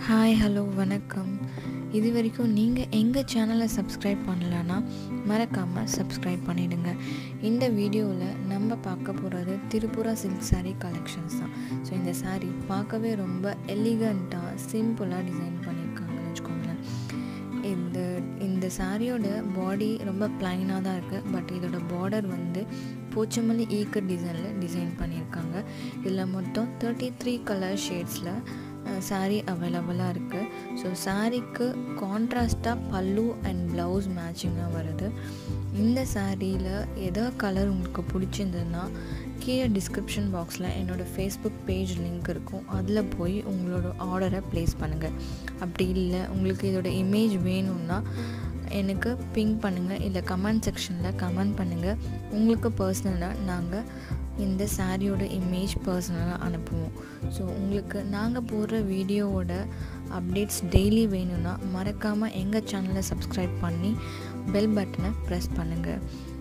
hi hello வணக்கம் இது வரைக்கும் நீங்கள் எங்கள் சேனலை சப்ஸ்கிரைப் பண்ணலன்னா மறக்காமல் சப்ஸ்கிரைப் பண்ணிவிடுங்க இந்த வீடியோவில் நம்ம பார்க்க போகிறது திரிபுரா சில்க் saree கலெக்ஷன்ஸ் தான் ஸோ இந்த saree பார்க்கவே ரொம்ப எலிகண்ட்டாக சிம்பிளாக டிசைன் பண்ணியிருக்காங்கன்னு வச்சுக்கோங்களேன் இந்த இந்த சாரியோட பாடி ரொம்ப ப்ளைனாக தான் இருக்குது பட் இதோட பார்டர் வந்து போச்சமல்லி ஈக்கர் டிசைனில் டிசைன் பண்ணியிருக்காங்க இதில் மொத்தம் தேர்ட்டி த்ரீ கலர் ஷேட்ஸில் saree அவைலபிளாக இருக்குது ஸோ சாரீக்கு கான்ட்ராஸ்ட்டாக பல்லு அண்ட் ப்ளவுஸ் மேட்சிங்காக வருது இந்த சாரியில் எதோ கலர் உங்களுக்கு பிடிச்சிருந்ததுன்னா கீழே டிஸ்கிரிப்ஷன் பாக்ஸில் என்னோடய ஃபேஸ்புக் பேஜ் லிங்க் இருக்கும் அதில் போய் உங்களோட ஆர்டரை ப்ளேஸ் பண்ணுங்கள் அப்படி இல்லை உங்களுக்கு இதோட இமேஜ் வேணும்னா எனக்கு பிங்க் பண்ணுங்கள் இல்லை கமெண்ட் செக்ஷனில் கமெண்ட் பண்ணுங்கள் உங்களுக்கு பர்சனலாக நாங்கள் இந்த சாரியோட இமேஜ் பர்சனலாக அனுப்புவோம் ஸோ உங்களுக்கு நாங்கள் போடுற வீடியோவோட அப்டேட்ஸ் டெய்லி வேணும்னா மறக்காமல் எங்கள் சேனலை சப்ஸ்கிரைப் பண்ணி பெல் பட்டனை ப்ரெஸ் பண்ணுங்கள்